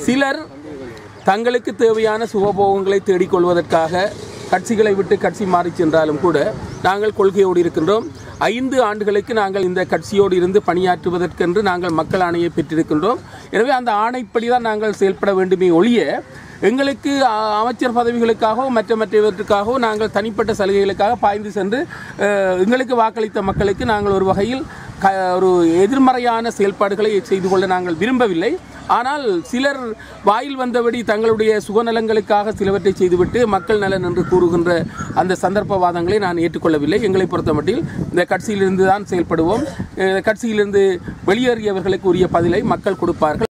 சிலர் தங்களுக்கு தேவையான சுகபோகங்களை தேடிக்கொள்வதற்காக கட்சிகளை விட்டு கட்சி மாறி சென்றாலும் கூட நாங்கள் கொள்கையோடு இருக்கின்றோம் ஐந்து ஆண்டுகளுக்கு நாங்கள் இந்த கட்சியோடு இருந்து பணியாற்றுவதற்கென்று நாங்கள் மக்கள் ஆணையை பெற்றிருக்கின்றோம் எனவே அந்த ஆணைப்படி தான் நாங்கள் செயல்பட வேண்டுமே ஒழிய எங்களுக்கு அ, அமைச்சர் பதவிகளுக்காகவோ மற்ற மற்றவற்றுக்காகவோ நாங்கள் தனிப்பட்ட சலுகைகளுக்காக பாய்ந்து சென்று அஹ், எங்களுக்கு வாக்களித்த மக்களுக்கு நாங்கள் ஒரு வகையில் க ஒரு எதிர்மறையான செயல்பாடுகளை செய்து கொள்ள நாங்கள் விரும்பவில்லை ஆனால் சிலர் வாயில் வந்தபடி தங்களுடைய சுகநலங்களுக்காக சிலவற்றை செய்துவிட்டு மக்கள் நலன் என்று கூறுகின்ற அந்த சந்தர்ப்பவாதங்களை நான் ஏற்றுக்கொள்ளவில்லை எங்களை பொறுத்தமட்டில் இந்த கட்சியிலிருந்து தான் செயல்படுவோம் அஹ், கட்சியிலிருந்து வெளியேறியவர்களுக்கு உரிய பதிலை மக்கள் கொடுப்பார்கள்